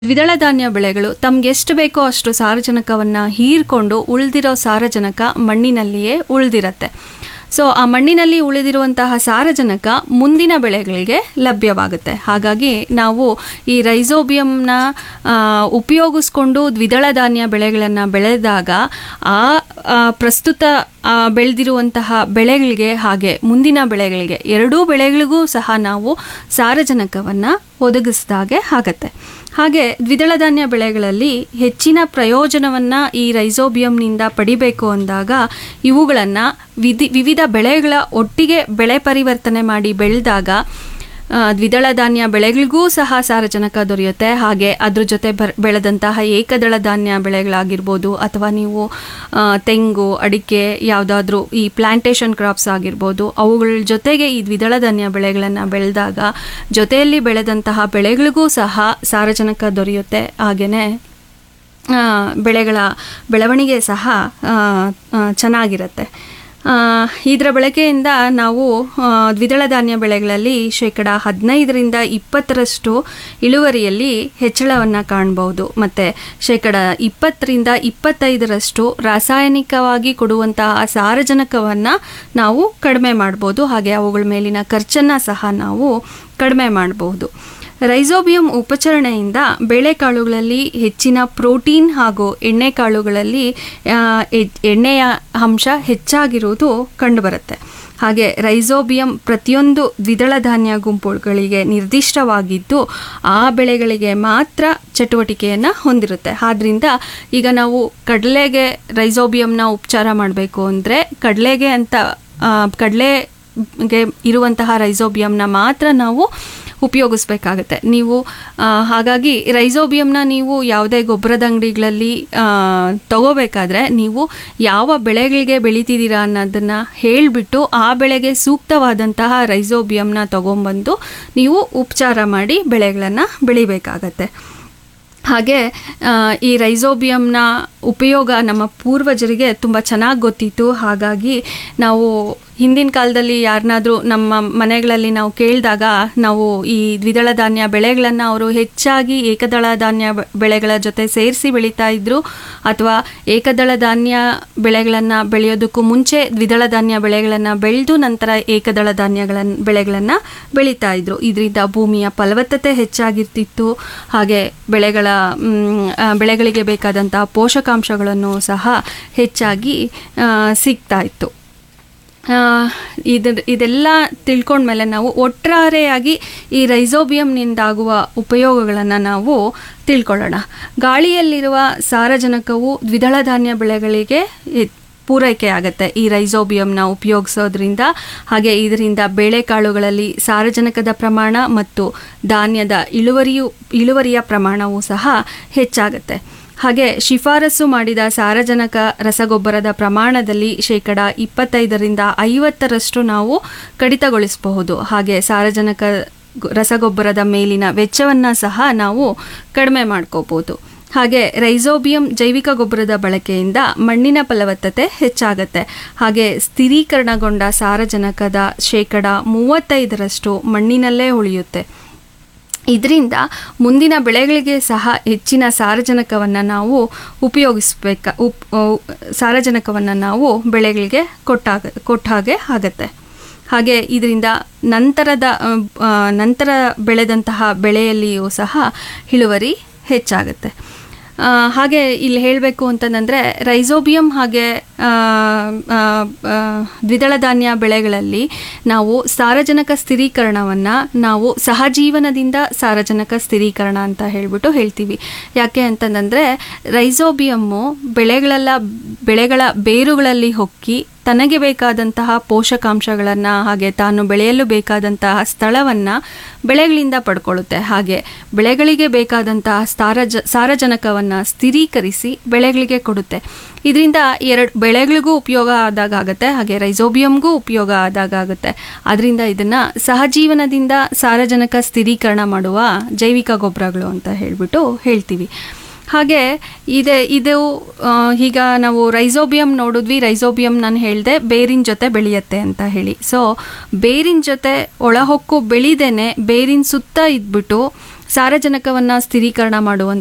ದ್ವಿದಳ ಧಾನ್ಯ ಬೆಳೆಗಳು ತಮ್ಗೆ ಎಷ್ಟು ಬೇಕೋ ಅಷ್ಟು ಸಾರಜನಕವನ್ನ ಹೀರ್ಕೊಂಡು ಉಳಿದಿರೋ ಸಾರಜನಕ ಮಣ್ಣಿನಲ್ಲಿಯೇ ಉಳಿದಿರತ್ತೆ ಸೊ ಆ ಮಣ್ಣಿನಲ್ಲಿ ಉಳಿದಿರುವಂತಹ ಸಾರಜನಕ ಮುಂದಿನ ಬೆಳೆಗಳಿಗೆ ಲಭ್ಯವಾಗುತ್ತೆ ಹಾಗಾಗಿ ನಾವು ಈ ರೈಸೋಬಿಯಂನ ಆ, ಉಪಯೋಗಿಸ್ಕೊಂಡು ದ್ವಿದಳ ಧಾನ್ಯ ಬೆಳೆಗಳನ್ನು ಬೆಳೆದಾಗ ಆ ಆ, ಪ್ರಸ್ತುತ ಆ, ಬೆಳೆದಿರುವಂತಹ ಬೆಳೆಗಳಿಗೆ ಹಾಗೆ ಮುಂದಿನ ಬೆಳೆಗಳಿಗೆ ಎರಡೂ ಬೆಳೆಗಳಿಗೂ ಸಹ ನಾವು ಸಾರಜನಕವನ್ನು ಒದಗಿಸಿದಾಗೆ ಆಗತ್ತೆ ಹಾಗೆ ದ್ವಿದಳ ಧಾನ್ಯ ಬೆಳೆಗಳಲ್ಲಿ ಹೆಚ್ಚಿನ ಪ್ರಯೋಜನವನ್ನು ಈ ರೈಸೋಬಿಯಂನಿಂದ ಪಡಿಬೇಕು ಅಂದಾಗ ಇವುಗಳನ್ನು ವಿಧಿ ವಿವಿಧ ಬೆಳೆಗಳ ಒಟ್ಟಿಗೆ ಬೆಳೆ ಪರಿವರ್ತನೆ ಮಾಡಿ ಬೆಳೆದಾಗ ಆ, ದ್ವಿದಳ ಧಾನ್ಯ ಬೆಳೆಗಳಿಗೂ ಸಹ ಸಾರಜನಕ ದೊರೆಯುತ್ತೆ ಹಾಗೆ ಅದ್ರ ಜೊತೆ ಬರ್ ಬೆಳೆದಂತಹ ಏಕದಳ ಧಾನ್ಯ ಬೆಳೆಗಳಾಗಿರ್ಬೋದು ಅಥವಾ ನೀವು ಆ, ತೆಂಗು ಅಡಿಕೆ ಯಾವುದಾದ್ರೂ ಈ ಪ್ಲಾಂಟೇಶನ್ ಕ್ರಾಪ್ಸ್ ಆಗಿರ್ಬೋದು ಅವುಗಳ ಜೊತೆಗೆ ಈ ದ್ವಿದಳ ಧಾನ್ಯ ಬೆಳೆಗಳನ್ನು ಬೆಳೆದಾಗ ಜೊತೆಯಲ್ಲಿ ಬೆಳೆದಂತಹ ಬೆಳೆಗಳಿಗೂ ಸಹ ಸಾರಜನಕ ದೊರೆಯುತ್ತೆ ಹಾಗೆಯೇ ಆ, ಬೆಳೆಗಳ ಬೆಳವಣಿಗೆ ಸಹ ಆ, ಆ, ಚೆನ್ನಾಗಿರುತ್ತೆ ಆ, ಇದರ ಬಳಕೆಯಿಂದ ನಾವು ಆ, ದ್ವಿದಳ ಧಾನ್ಯ ಬೆಳೆಗಳಲ್ಲಿ ಶೇಕಡ ಹದಿನೈದರಿಂದ ಇಪ್ಪತ್ತರಷ್ಟು ಇಳುವರಿಯಲ್ಲಿ ಹೆಚ್ಚಳವನ್ನು ಕಾಣಬಹುದು ಮತ್ತು ಶೇಕಡ ಇಪ್ಪತ್ತರಿಂದ ಇಪ್ಪತ್ತೈದರಷ್ಟು ರಾಸಾಯನಿಕವಾಗಿ ಕೊಡುವಂತಹ ಸಾರಜನಕವನ್ನು ನಾವು ಕಡಿಮೆ ಮಾಡ್ಬೋದು ಹಾಗೆ ಅವುಗಳ ಮೇಲಿನ ಖರ್ಚನ್ನು ಸಹ ನಾವು ಕಡಿಮೆ ಮಾಡಬಹುದು ರೈಸೋಬಿಯಂ ಉಪಚರಣೆಯಿಂದ ಬೇಳೆಕಾಳುಗಳಲ್ಲಿ ಹೆಚ್ಚಿನ ಪ್ರೋಟೀನ್ ಹಾಗೂ ಎಣ್ಣೆಕಾಳುಗಳಲ್ಲಿ ಆ, ಎ- ಎಣ್ಣೆಯ ಅಂಶ ಹೆಚ್ಚಾಗಿರುವುದು ಕಂಡುಬರುತ್ತೆ ಹಾಗೆ ರೈಸೋಬಿಯಂ ಪ್ರತಿಯೊಂದು ದ್ವಿದಳ ಧಾನ್ಯ ಗುಂಪುಗಳಿಗೆ ನಿರ್ದಿಷ್ಟವಾಗಿದ್ದು ಆ ಬೆಳೆಗಳಿಗೆ ಮಾತ್ರ ಚಟುವಟಿಕೆಯನ್ನು ಹೊಂದಿರುತ್ತೆ ಆದ್ರಿಂದ ಈಗ ನಾವು ಕಡಲೆಗೆ ರೈಸೋಬಿಯಂನ ಉಪಚಾರ ಮಾಡಬೇಕು ಅಂದರೆ ಕಡಲೆಗೆ ಅಂತ ಕಡಲೆಗೆ ಇರುವಂತಹ ರೈಸೋಬಿಯಂನ ಮಾತ್ರ ನಾವು ಉಪಯೋಗಿಸ್ಬೇಕಾಗತ್ತೆ ನೀವು ಆ, ಹಾಗಾಗಿ ರೈಸೋಬಿಯಂನ ನೀವು ಯಾವುದೇ ಗೊಬ್ಬರದ ಅಂಗಡಿಗಳಲ್ಲಿ ತಗೋಬೇಕಾದ್ರೆ ನೀವು ಯಾವ ಬೆಳೆಗಳಿಗೆ ಬೆಳಿತಿದ್ದೀರಾ ಅನ್ನೋದನ್ನು ಹೇಳಿಬಿಟ್ಟು ಆ ಬೆಳೆಗೆ ಸೂಕ್ತವಾದಂತಹ ರೈಸೋಬಿಯಂನ ತಗೊಂಬಂದು ನೀವು ಉಪಚಾರ ಮಾಡಿ ಬೆಳೆಗಳನ್ನು ಬೆಳಿಬೇಕಾಗತ್ತೆ ಹಾಗೆ ಆ, ಈ ರೈಸೋಬಿಯಂನ ಉಪಯೋಗ ನಮ್ಮ ಪೂರ್ವಜರಿಗೆ ತುಂಬ ಚೆನ್ನಾಗಿ ಗೊತ್ತಿತ್ತು ಹಾಗಾಗಿ ನಾವು ಹಿಂದಿನ ಕಾಲದಲ್ಲಿ ಯಾರನ್ನಾದ್ರೂ ನಮ್ಮ ಮನೆಗಳಲ್ಲಿ ನಾವು ಕೇಳಿದಾಗ ನಾವು ಈ ದ್ವಿದಳ ಧಾನ್ಯ ಬೆಳೆಗಳನ್ನು ಅವರು ಹೆಚ್ಚಾಗಿ ಏಕದಳ ಧಾನ್ಯ ಬೆ- ಬೆಳೆಗಳ ಜೊತೆ ಸೇರಿಸಿ ಬೆಳೀತಾ ಇದ್ರು ಅಥವಾ ಏಕದಳ ಧಾನ್ಯ ಬೆಳೆಗಳನ್ನು ಬೆಳೆಯೋದಕ್ಕೂ ಮುಂಚೆ ದ್ವಿದಳ ಧಾನ್ಯ ಬೆಳೆಗಳನ್ನು ಬೆಳೆದು ನಂತರ ಏಕದಳ ಧಾನ್ಯಗಳನ್ನು ಬೆಳೆಗಳನ್ನು ಬೆಳೀತಾ ಇದ್ರು ಇದರಿಂದ ಭೂಮಿಯ ಫಲವತ್ತತೆ ಹೆಚ್ಚಾಗಿರ್ತಿತ್ತು ಹಾಗೆ ಬೆಳೆಗಳ ಮ್, ಆ, ಬೆಳೆಗಳಿಗೆ ಬೇಕಾದಂತಹ ಪೋಷಕಾಂಶಗಳನ್ನು ಸಹ ಹೆಚ್ಚಾಗಿ ಆ, ಸಿಗ್ತಾ ಇತ್ತು ಆ, ಇದ ಇದೆಲ್ಲ ತಿಳ್ಕೊಂಡ್ಮೇಲೆ ನಾವು ಒಟ್ಟಾರೆಯಾಗಿ ಈ ರೈಸೋಬಿಯಂನಿಂದಾಗುವ ಉಪಯೋಗಗಳನ್ನು ನಾವು ತಿಳ್ಕೊಳ್ಳೋಣ ಗಾಳಿಯಲ್ಲಿರುವ ಸಾರಜನಕವು ದ್ವಿದಳ ಧಾನ್ಯ ಬೆಳೆಗಳಿಗೆ ಹೆ- ಪೂರೈಕೆ ಆಗುತ್ತೆ ಈ ರೈಸೋಬಿಯಂನ ಉಪಯೋಗಿಸೋದ್ರಿಂದ ಹಾಗೆ ಇದರಿಂದ ಬೇಳೆಕಾಳುಗಳಲ್ಲಿ ಸಾರಜನಕದ ಪ್ರಮಾಣ ಮತ್ತು ಧಾನ್ಯದ ಇಳುವರಿಯು ಇಳುವರಿಯ ಪ್ರಮಾಣವೂ ಸಹ ಹೆಚ್ಚಾಗುತ್ತೆ ಹಾಗೆ ಶಿಫಾರಸು ಮಾಡಿದ ಸಾರಜನಕ ರಸಗೊಬ್ಬರದ ಪ್ರಮಾಣದಲ್ಲಿ ಶೇಕಡ ಇಪ್ಪತ್ತೈದರಿಂದ ಐವತ್ತರಷ್ಟು ನಾವು ಕಡಿತಗೊಳಿಸಬಹುದು ಹಾಗೆ ಸಾರಜನಕ ಗೊ- ರಸಗೊಬ್ಬರದ ಮೇಲಿನ ವೆಚ್ಚವನ್ನು ಸಹ ನಾವು ಕಡಿಮೆ ಮಾಡ್ಕೋಬೋದು ಹಾಗೆ ರೈಸೋಬಿಯಂ ಜೈವಿಕ ಗೊಬ್ಬರದ ಬಳಕೆಯಿಂದ ಮಣ್ಣಿನ ಫಲವತ್ತತೆ ಹೆಚ್ಚಾಗುತ್ತೆ ಹಾಗೆ ಸ್ಥಿರೀಕರಣಗೊಂಡ ಸಾರಜನಕದ ಶೇಕಡ ಮೂವತ್ತೈದರಷ್ಟು ಮಣ್ಣಿನಲ್ಲೇ ಉಳಿಯುತ್ತೆ ಇದರಿಂದ ಮುಂದಿನ ಬೆಳೆಗಳಿಗೆ ಸಹ ಹೆಚ್ಚಿನ ಸಾರಜನಕವನ್ನು ನಾವು ಉಪಯೋಗಿಸ್ಬೇಕ ಉಪ್ ಸಾರಜನಕವನ್ನು ನಾವು ಬೆಳೆಗಳಿಗೆ ಕೊಟ್ಟಾಗ ಕೊಟ್ಟ ಹಾಗೆ ಆಗತ್ತೆ ಹಾಗೆ ಇದರಿಂದ ನಂತರದ ಆ, ಆ, ನಂತರ ಬೆಳೆದಂತಹ ಬೆಳೆಯಲ್ಲಿಯೂ ಸಹ ಇಳುವರಿ ಹೆಚ್ಚಾಗುತ್ತೆ ಆ, ಹಾಗೆ ಇಲ್ಲಿ ಹೇಳಬೇಕು ಅಂತಂದರೆ ರೈಸೋಬಿಯಂ ಹಾಗೆ ಆ, ಆ, ಆ, ದ್ವಿದಳ ಧಾನ್ಯ ಬೆಳೆಗಳಲ್ಲಿ ನಾವು ಸಾರಜನಕ ಸ್ಥಿರೀಕರಣವನ್ನು ನಾವು ಸಹಜೀವನದಿಂದ ಸಾರಜನಕ ಸ್ಥಿರೀಕರಣ ಅಂತ ಹೇಳ್ಬಿಟ್ಟು ಹೇಳ್ತೀವಿ ಯಾಕೆ ಅಂತಂದರೆ ರೈಸೋಬಿಯಮ್ಮು ಬೆಳೆಗಳೆಲ್ಲ ಬೆಳೆಗಳ ಬೇರುಗಳಲ್ಲಿ ಹೊಕ್ಕಿ ತನಗೆ ಬೇಕಾದಂತಹ ಪೋಷಕಾಂಶಗಳನ್ನು ಹಾಗೆ ತಾನು ಬೆಳೆಯಲು ಬೇಕಾದಂತಹ ಸ್ಥಳವನ್ನು ಬೆಳೆಗಳಿಂದ ಪಡ್ಕೊಳ್ಳುತ್ತೆ ಹಾಗೆ ಬೆಳೆಗಳಿಗೆ ಬೇಕಾದಂತಹ ಸಾರಜ ಸಾರಜನಕವನ್ನು ಸ್ಥಿರೀಕರಿಸಿ ಬೆಳೆಗಳಿಗೆ ಕೊಡುತ್ತೆ ಇದರಿಂದ ಎರಡು ಬೆಳೆಗಳಿಗೂ ಉಪಯೋಗ ಆದಾಗ ಆಗುತ್ತೆ ಹಾಗೆ ರೈಸೋಬಿಯಂಗೂ ಉಪಯೋಗ ಆದಾಗ ಆಗುತ್ತೆ ಅದರಿಂದ ಇದನ್ನು ಸಹಜೀವನದಿಂದ ಸಾರಜನಕ ಸ್ಥಿರೀಕರಣ ಮಾಡುವ ಜೈವಿಕ ಗೊಬ್ಬರಗಳು ಅಂತ ಹೇಳ್ಬಿಟ್ಟು ಹೇಳ್ತೀವಿ ಹಾಗೆ ಇದೆ ಇದು ಆ, ಈಗ ನಾವು ರೈಸೋಬಿಯಂ ನೋಡಿದ್ವಿ ರೈಸೋಬಿಯಂ ನಾನು ಹೇಳಿದೆ ಬೇರಿನ ಜೊತೆ ಬೆಳೆಯುತ್ತೆ ಅಂತ ಹೇಳಿ ಸೊ ಬೇರಿನ ಜೊತೆ ಒಳಹೊಕ್ಕು ಬೆಳಿದೇನೆ ಬೇರಿನ ಸುತ್ತ ಇದ್ಬಿಟ್ಟು ಸಾರಜನಕವನ್ನು ಸ್ಥಿರೀಕರಣ ಮಾಡುವಂಥ